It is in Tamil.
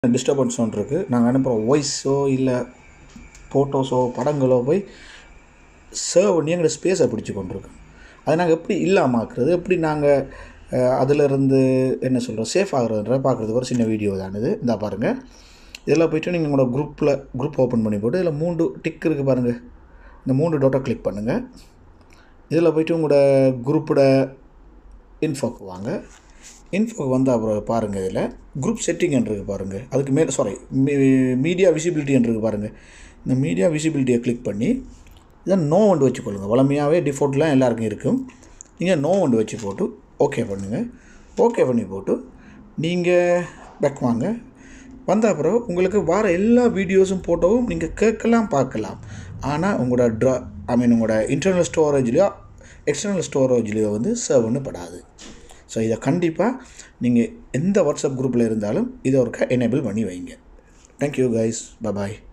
டிஸ்டர்பன்ஸ் ஒன்று இருக்குது நாங்கள் அனுப்புகிற வாய்ஸோ இல்லை ஃபோட்டோஸோ படங்களோ போய் சர்வ் பண்ணி எங்களோட ஸ்பேஸை பிடிச்சி கொண்டிருக்கு அதை நாங்கள் எப்படி இல்லாமல் ஆக்குறது எப்படி நாங்கள் அதிலிருந்து என்ன சொல்கிறோம் சேஃப் ஆகுறதுன்ற பார்க்குறதுக்கு ஒரு சின்ன வீடியோ தான் இது இந்த பாருங்கள் இதில் போய்ட்டு நீங்கள் உங்களோட குரூப்பில் குரூப் ஓப்பன் பண்ணி போட்டு இதில் மூன்று டிக் இருக்குது பாருங்கள் இந்த மூன்று டோட்டை கிளிக் பண்ணுங்கள் இதில் போய்ட்டு உங்களோட குரூப்போட இன்ஃபோக்கு வாங்க இன்ஃபோக்கு வந்து அப்புறம் பாருங்கள் இதில் குரூப் செட்டிங் இருக்குது பாருங்கள் அதுக்கு மேலே சாரி மீடியா விசிபிலிட்டி இருக்குது பாருங்கள் இந்த மீடியா விசிபிலிட்டியை கிளிக் பண்ணி இதை நோ ஒன்று வச்சுக்கொள்ளுங்க வளமையாகவே டிஃபால்ட்லாம் எல்லாருக்கும் இருக்கும் நீங்கள் நோ ஒன்று வச்சு போட்டு ஓகே பண்ணுங்கள் ஓகே பண்ணி போட்டு நீங்கள் பேக் வாங்க வந்த அப்புறம் உங்களுக்கு வர எல்லா வீடியோஸும் ஃபோட்டோவும் நீங்கள் கேட்கலாம் பார்க்கலாம் ஆனால் உங்களோட ட்ரா ஐ மீன் உங்களோட இன்டர்னல் ஸ்டோரேஜ்லேயோ எக்ஸ்டர்னல் ஸ்டோரேஜ்லேயோ வந்து சர்வ்னு படாது ஸோ இதை கண்டிப்பாக நீங்கள் எந்த வாட்ஸ்அப் குரூப்பில் இருந்தாலும் இதை ஒருக்கா எனேபிள் பண்ணி வைங்க தேங்க்யூ கைஸ் பபாய்